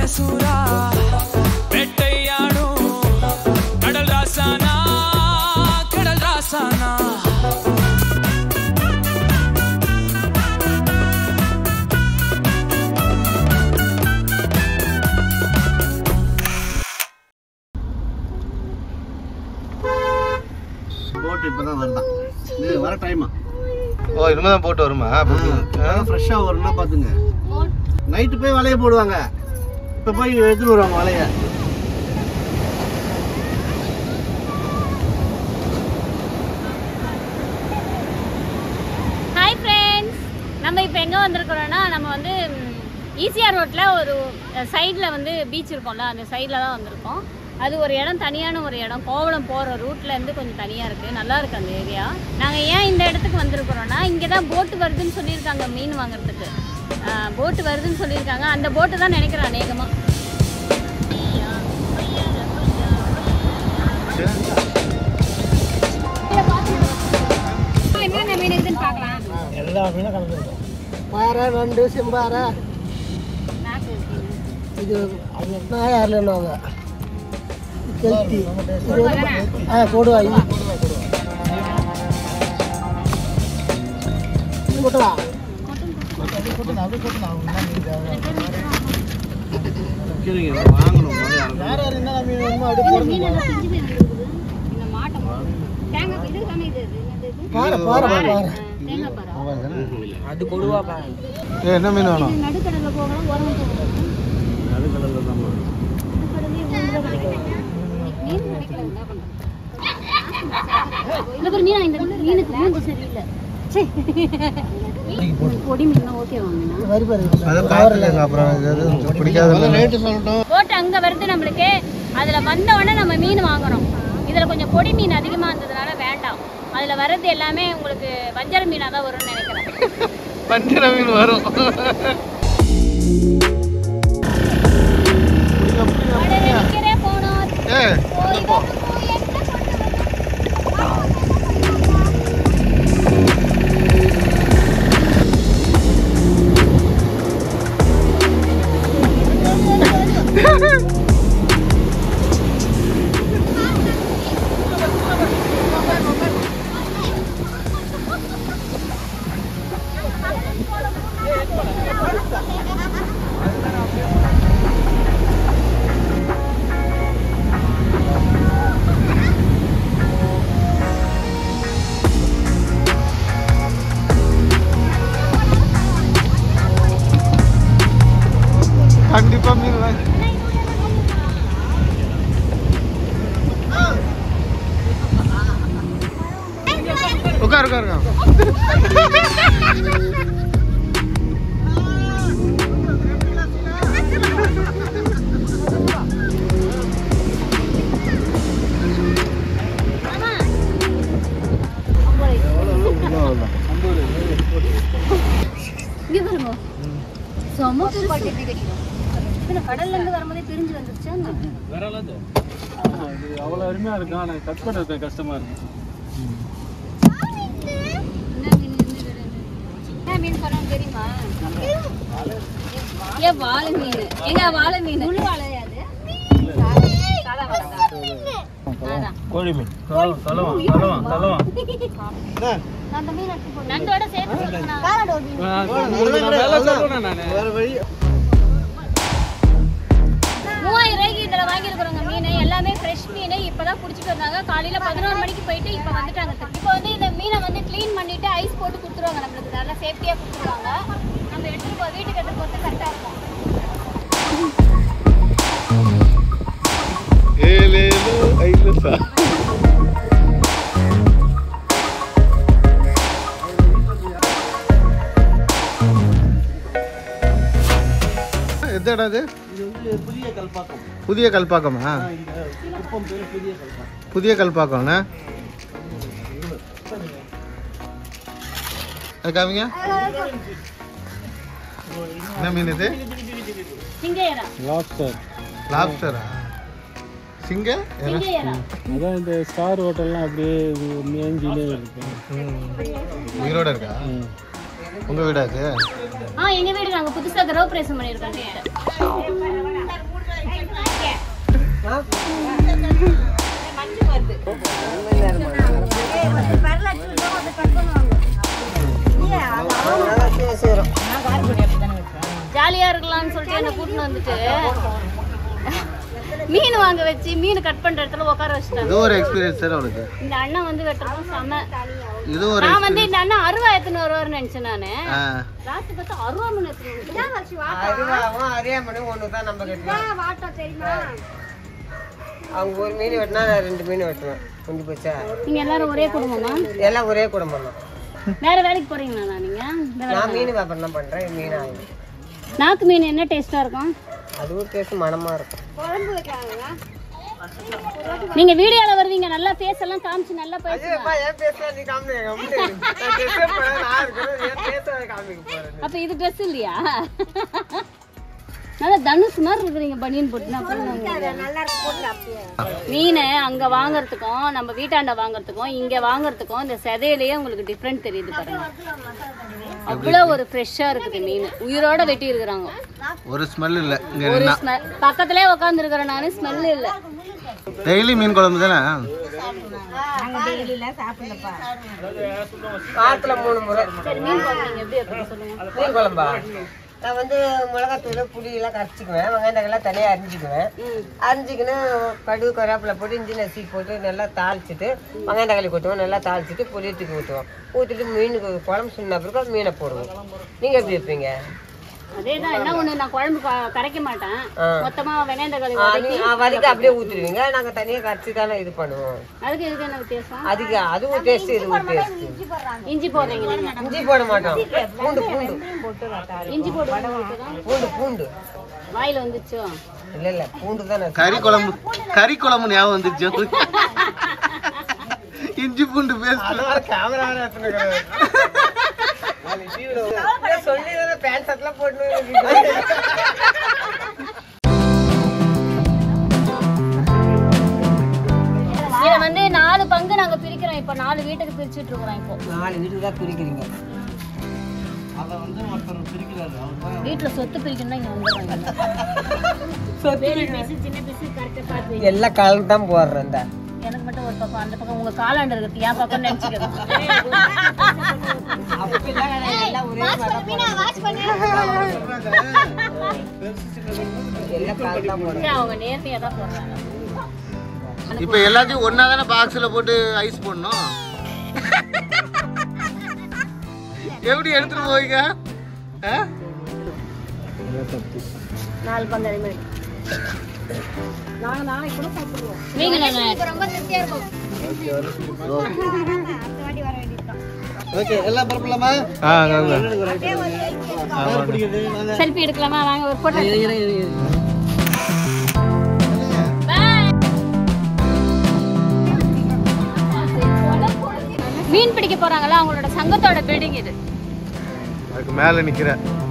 சூரா வேட்டையாடும் கடல் ராசானா கடல் ராசானா போட்டு இப்போ தான் வருதான் இது வர டைமா ஓ இனிமே தான் போட்டு வருமா ஃப்ரெஷ்ஷாக வரும்னா பார்த்துங்க நைட்டு போய் வலைய போடுவாங்க இப்போ போய் எடுத்துட்டு வருவாங்க வலைய ஹாய் ஃப்ரெண்ட்ஸ் நம்ம இப்போ எங்கே வந்திருக்கிறோன்னா நம்ம வந்து ஈசிஆர் ரோட்டில் ஒரு சைடில் வந்து பீச் இருக்கும்ல அந்த சைடில் தான் வந்திருக்கோம் அது ஒரு இடம் தனியான ஒரு இடம் கோவளம் போகிற ரூட்லேருந்து கொஞ்சம் தனியாக இருக்குது நல்லா இருக்குது அந்த ஏரியா நாங்கள் ஏன் இந்த இடத்துக்கு வந்திருக்கிறோன்னா இங்கே தான் போட்டு வருதுன்னு சொல்லியிருக்காங்க மீன் வாங்குறதுக்கு போட்டு வருதுன்னு சொல்லியிருக்காங்க அந்த போட்டு தான் நினைக்கிறேன் அநேகமாக என்னென்ன மீன் இருக்குதுன்னு பார்க்கலாம் எல்லா மீனும் கலந்துருக்கும் பாறை நண்டு செம்பாறை இது நாயாரில் என்னவாங்க கெல்த்தி இது ஆ கொடுவாய் கொட்டலா வாங்கணும் வேற என்ன மீன் வேணுமோ அப்படி போடுங்க இந்த மாட்டம் தேங்காய் இது தானே இது இது என்னது இது? பாறை பாறை பாறை தேங்காய் பாறை அது கொடுவா பாறை ஏ என்ன மீன் வேணும் இது நடுக்கடல்ல போகலாம் உரம் போகலாம் அது கலந்து தான் நடுக்கடலே மூணு ரூபா கிடைக்கும் மீன் கிடைக்கல என்ன பண்றது இந்த ஒரு மீனா இந்த மீனுக்கு மூஞ்சி சரியில்லை ச்சே. பொடி மீன் ஓகே வாங்கினா வரி பாரு அதை பார்த்துக்கங்க அப்புறம் இது எதுவும் பிடிக்காத மீன். ரேட்டு சொல்லட்டும் போட்டு அங்கே வருது நம்மளுக்கு அதில் வந்த உடனே நம்ம மீன் வாங்குறோம் இதில் கொஞ்சம் பொடி மீன் அதிகமாக இருந்ததுனால வேண்டாம் அதில் வர்றது எல்லாமே உங்களுக்கு வஞ்சர மீனாக தான் வரும்னு நினைக்கிறேன் வஞ்சிர மீன் வரும் அட, நிக்கிறே போனோம் ஏ போய் வரணும், என்ன பண்றது? கண்டிப்பா மீன் வாங்கி உட்கார் உட்கார் உட்கார். இங்க பாருங்க செம பெருசு. என்ன, கடல்ல இருந்து வரும்போதே பிரிஞ்சு வந்துருச்சா என்ன? அவ்வளோ அருமையாக இருக்கும் ஆனால் கட் பண்ணுறது கஷ்டமாக இருக்கும் என்ன மீன் என்ன மீன்? என்ன மீன் சொன்னான்னு தெரியுமா ஏன் வாழை மீன் எங்க வாழை மீன் முழு வாழையா அது சாதா வாழை அதான். கோழி மீன் தலவான் தலவான் தலவான் நண்டோட சேர்த்து சொல்லுங்கண்ணா. வேலை சொல்லுவேன் நான் வேற வழி மூவாயிரம் ரூபாய்க்கு இதுல வாங்கியிருக்கிறோங்க மீன் எல்லாமே ஃப்ரெஷ் மீன் இப்பதான் புடிச்சிட்டு வந்தாங்க காலையில பதினோரு மணிக்கு போயிட்டு இப்ப வந்துட்டாங்க இப்போ வந்து இந்த மீனை வந்து க்ளீன் பண்ணிட்டு ஐஸ் போட்டு கொடுத்துருவாங்க நம்மளுக்கு நல்லா சேஃப்டியா கொடுத்துருவாங்க நம்ம எடுத்துட்டு போ வீட்டுக்கு எடுத்துட்டு போறது கரெக்டா இருக்கும் ஏலேலோ ஐலசா எந்த இடம் இது இது வந்து புதிய கல்பாக்கம் புதிய கல்பாக்கமா இந்த குப்பம் பேர் புதிய கல்பாக்கம் புதிய கல்பாக்கம்ண்ணா அது காமிங்க என்ன மீன் இது சிங்கையரா லாப்ஸ்டர் லாப்ஸ்டரா சிங்க என்ன? சிங்கையரா அதான் இந்த ஸ்டார் ஹோட்டல்லாம் அப்படியே இது மேஞ்சிலே இருக்கு ம். உயிரோட இருக்கா உங்க வீடா இது ஆ எங்க வீடு நாங்க புதுசா கிரகப்பிரவேசம் பண்ணியிருக்கோம் ஜாலியா இருக்கலாம்னு சொல்லிட்டு என்ன கூட்டின்னு வந்துட்டு மீன் வாங்க வச்சு மீன் கட் பண்ற இடத்துல உட்கார வச்சுட்டாங்க இது ஒரு எக்ஸ்பீரியன்ஸ் சார் அவனுக்கு இந்த அண்ணன் வந்து வெட்டுறதும் செம இது ஒரு நான் வந்து இந்த அண்ணன் அருவா எத்தனை வருவாருன்னு நினைச்சேன் நானு ஆ ராசி பார்த்தா அருவா மணி எத்தனை அருவாவும் அரியாமனும் ஒன்று தான் நம்ம கட்டணும் அவங்க ஒரு மீன் வெட்டினா நான் ரெண்டு மீன் வெட்டுவேன் கொஞ்சம் போச்சா நீங்க எல்லாரும் ஒரே குடும்பமா எல்லாம் ஒரே குடும்பம் தான் வேற வேலைக்கு போறீங்களா நீங்க இந்த வேலை- நான் மீன் வியாபாரம் தான் பண்ணுறேன் மீன் ஆகும் நாக்கு மீன் என்ன டேஸ்டா இருக்கும் அதுவும் டேஸ்ட் மனமாக இருக்கும் நீங்க வீடியோல வருவீங்க நல்லா ஃபேஸ் எல்லாம் காமிச்சு நல்லா பேசுங்க ஐயோப்பா, ஏன் பேசுற நீ காமிக்க கம்முனு இரு. நான் பேசவே போறேன், நான் இருக்கிறேன், ஏன் பேச காமிக்க போறேன் அப்ப இது ட்ரெஸ் இல்லையா நல்லா தனுஷ் மாதிரி இருக்கிறீங்க பனியன் போட்டு நான் சொல்லுங்க மீன் அங்க வாங்குறதுக்கும் நம்ம வீட்டாண்ட வாங்குறதுக்கும் இங்க வாங்குறதுக்கும் இந்த செதையிலேயே உங்களுக்கு டிஃப்ரெண்ட் தெரியுது பாருங்க அவ்வளவு ஒரு ஃப்ரெஷ்ஷா இருக்குது மீன் உயிரோட வெட்டி இருக்கிறாங்க ஒரு ஸ்மெல் இல்லை இங்கே ஒரு ஸ்மெல் பக்கத்துலயே உட்கார்ந்து இருக்கிறேன் நானு ஸ்மெல் இல்ல டெய்லி மீன் குழம்பு தானே வாரத்தில் மூணு முறை சரி மீன் குழம்பு நீங்க எப்படி வைப்பீங்க சொல்லுங்க மீன் குழம்பா நான் வந்து மிளகாத்தூள் புளி எல்லாம் கரைச்சிக்குவேன் வெங்காயத்தெல்லாம் தனியாக அரிஞ்சிக்குவேன் அரிஞ்சிக்கின்னு கடுகு கருவேப்பிலை போட்டு இஞ்சி நசுக்கி போட்டு நல்லா தாளிச்சிட்டு வெங்காயம் தக்காளி கொட்டுவோம் நல்லா தாளிச்சிட்டு புளியை தூக்கி ஊற்றுவோம் ஊற்றிட்டு மீனுக்கு குழம்பு சொன்ன பிறகு மீனை போடுவோம் நீங்கள் எப்படி வைப்பீங்க அதேதான் என்ன ஒண்ணு நான் குழம்பு க- கரைக்க மாட்டேன் ஆ. மொத்தமா வெங்காயம் தக்காளி ஆ, வதக்கி நீ- ஆ, வதக்கி அப்படியே ஊற்றிடுவீங்க நாங்கள் தனியாக கரைச்சி தானே இது பண்ணுவோம் அதுக்கு இதுக்கு என்ன வித்தியாசம் அதுக்கு அதுவும் டேஸ்ட் இதுவும் டேஸ்ட் இஞ்சி போடுறீங்க நீங்க இஞ்சி போட மாட்டோம் பூண்டு பூண்டு இஞ்சி போடுறது பூண்டு பூண்டு வாயில வந்துச்சோ இல்லை இல்லை பூண்டு தானே கறி குழம்பு கறி குழம்பு ஞாபகம் வந்துச்சு இஞ்சி பூண்டு பேஸ்ட் கேமரா சொல்லி தானே பேண்ட் ஷர்ட்லாம் போட்டு இதை வந்து நாலு பங்கு நாங்க பிரிக்கிறோம் இப்போ நாலு வீட்டுக்கு பிரிச்சுட்டு இருக்கிறோம் இப்போ நாலு வீட்டுக்கு தான் பிரிக்கிறீங்க அதை வந்து ஒருத்தர் பிரிக்கிறாரு அவர் தான் வீட்டுல சொத்து பிரிக்கணும்னா இங்க வந்துடுவாங்க பெரிய பீஸு சின்ன பீஸு கரெக்டாக பார்த்து வை. எல்லாம் கலந்து தான் போடுறேன் இந்த எனக்கு மட்டும் ஒரு பக்கம் அந்த பக்கம் உங்க காலாண்டு இருக்கு என் பக்கம் நினைச்சுக்கிறேன் எல்லாம் ஒரே எல்லாம் கலந்து தான் போடுறேன் அவங்க நேர்மையா தான் போடுறாங்க இப்போ எல்லாத்தையும் ஒன்றா தானே பாக்ஸில் போட்டு ஐஸ் போடணும் எப்படி எடுத்துட்டு போவீங்க ஆ? நாலு பங்கு அதே மாதிரி நீங்க ரொம்ப திருப்தியா இருக்கும் ஓகே எல்லாம் பரப்பலாமா ஆ அங்க பிடிக்குது செல்ஃபி எடுக்கலாமா வாங்க ஒரு போட்டோ மீன் பிடிக்க போறாங்கல்ல அவங்களோட சங்கத்தோட பில்டிங் இது அதுக்கு மேலே நிற்கிறேன்